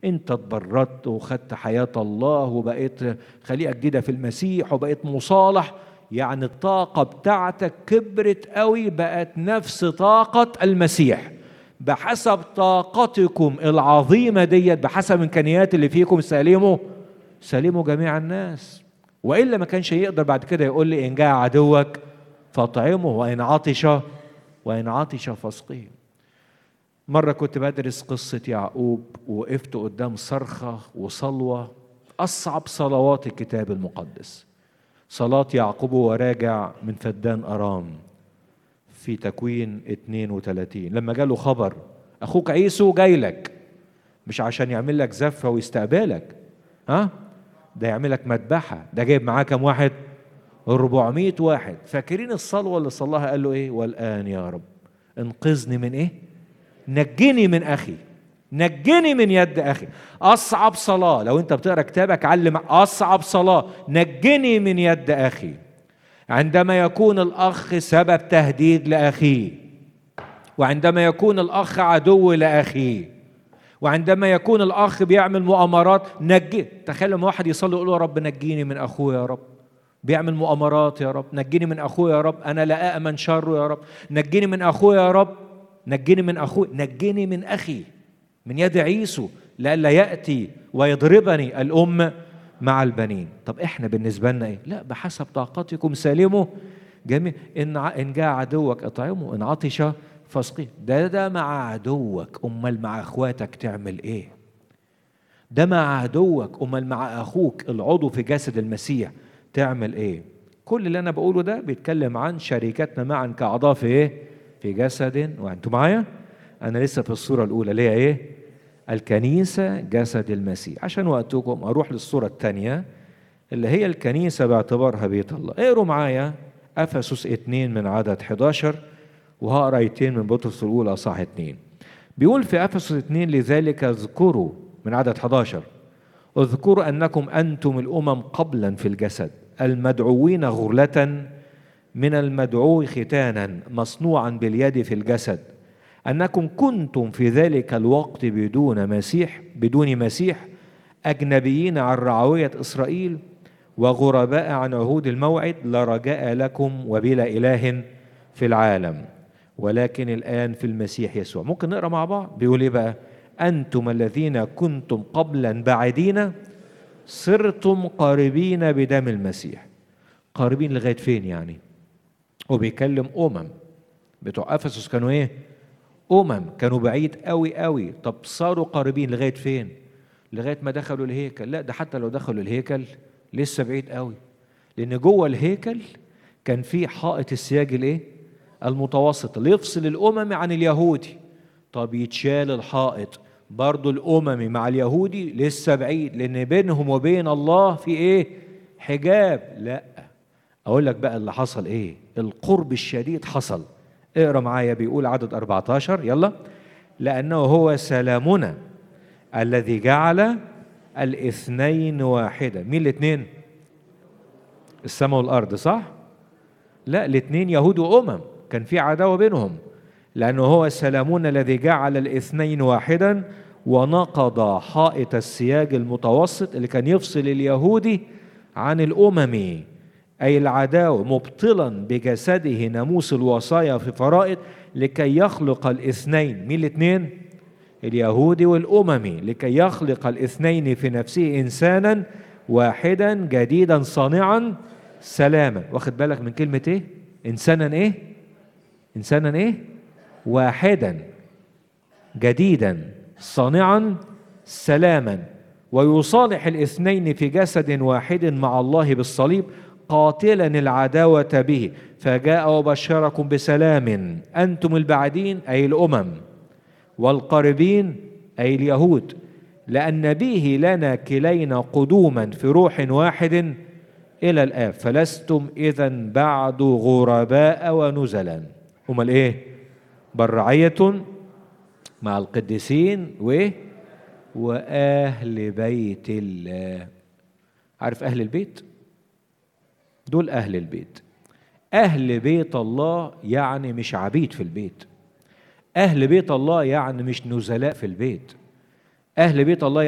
انت اتبررت وخدت حياة الله وبقيت خليقة جديدة في المسيح وبقيت مصالح يعني الطاقة بتاعتك كبرت قوي بقت نفس طاقة المسيح بحسب طاقتكم العظيمة ديت بحسب إمكانيات اللي فيكم سالموا سالموا جميع الناس وإلا ما كانش يقدر بعد كده يقول لي إن جاء عدوك فاطعمه وإن عطش وإن عطش فاسقيه مرة كنت بدرس قصة يعقوب وقفت قدام صرخة وصلوة أصعب صلوات الكتاب المقدس صلاة يعقوب وراجع من فدان أرام في تكوين 32 لما جاله خبر أخوك عيسو جاي لك مش عشان يعمل لك زفة ويستقبلك ها ده يعمل لك مذبحة ده جايب معاه كام واحد 400 واحد فاكرين الصلوة اللي صلاها قال له ايه والآن يا رب انقذني من ايه نجني من اخي نجني من يد اخي اصعب صلاه لو انت بتقرا كتابك علم اصعب صلاه نجني من يد اخي عندما يكون الاخ سبب تهديد لاخيه وعندما يكون الاخ عدو لاخيه وعندما يكون الاخ بيعمل مؤامرات نجي تخيل لما واحد يصلي يقول له يا رب نجيني من اخويا يا رب بيعمل مؤامرات يا رب نجيني من اخويا يا رب انا لا امن شره يا رب نجيني من اخويا يا رب نجني من اخوي نجني من اخي من يد عيسو لئلا ياتي ويضربني الام مع البنين طب احنا بالنسبه لنا ايه لا بحسب طاقتكم سالموا جميع ان ان جاء عدوك اطعمه ان عطش فاسقيه ده ده مع عدوك امال مع اخواتك تعمل ايه ده مع عدوك امال مع اخوك العضو في جسد المسيح تعمل ايه كل اللي انا بقوله ده بيتكلم عن شركتنا معا كاعضاء في ايه في جسد وانتم معايا انا لسه في الصوره الاولى اللي هي ايه الكنيسه جسد المسيح عشان وقتكم اروح للصوره الثانيه اللي هي الكنيسه باعتبارها بيت الله اقروا معايا افسس 2 من عدد 11 وهقرا ايتين من بطرس الاولى صح 2 بيقول في افسس 2 لذلك اذكروا من عدد 11 اذكروا انكم انتم الامم قبلا في الجسد المدعوين غرله من المدعو ختانا مصنوعا باليد في الجسد انكم كنتم في ذلك الوقت بدون مسيح بدون مسيح اجنبيين عن رعويه اسرائيل وغرباء عن عهود الموعد لا رجاء لكم وبلا اله في العالم ولكن الان في المسيح يسوع ممكن نقرا مع بعض بيقول ايه بقى انتم الذين كنتم قبلا بعيدين صرتم قريبين بدم المسيح قريبين لغايه فين يعني هو بيكلم امم بتوع افسس كانوا ايه امم كانوا بعيد قوي قوي طب صاروا قريبين لغايه فين لغايه ما دخلوا الهيكل لا ده حتى لو دخلوا الهيكل لسه بعيد قوي لان جوه الهيكل كان في حائط السياج الايه المتوسط اللي يفصل الامم عن اليهودي طب يتشال الحائط برضو الاممي مع اليهودي لسه بعيد لان بينهم وبين الله في ايه حجاب لا اقول لك بقى اللي حصل ايه القرب الشديد حصل اقرا معايا بيقول عدد 14 يلا لانه هو سلامنا الذي جعل الاثنين واحدا مين الاثنين السماء والارض صح لا الاثنين يهود وامم كان في عداوه بينهم لانه هو سلامنا الذي جعل الاثنين واحدا ونقض حائط السياج المتوسط اللي كان يفصل اليهودي عن الاممي أي العداوة مبطلا بجسده ناموس الوصايا في فرائض لكي يخلق الاثنين مين الاثنين؟ اليهودي والأممي لكي يخلق الاثنين في نفسه إنسانا واحدا جديدا صانعا سلاما واخد بالك من كلمة إيه؟ إنسانا إيه؟ إنسانا إيه؟ واحدا جديدا صانعا سلاما ويصالح الاثنين في جسد واحد مع الله بالصليب قاتلا العداوة به فجاء وبشركم بسلام أنتم البعدين أي الأمم والقريبين أي اليهود لأن به لنا كلينا قدوما في روح واحد إلى الآب فلستم إذا بعد غرباء ونزلا أمال إيه برعية مع القديسين وإيه وأهل بيت الله عارف أهل البيت دول أهل البيت أهل بيت الله يعني مش عبيد في البيت أهل بيت الله يعني مش نزلاء في البيت أهل بيت الله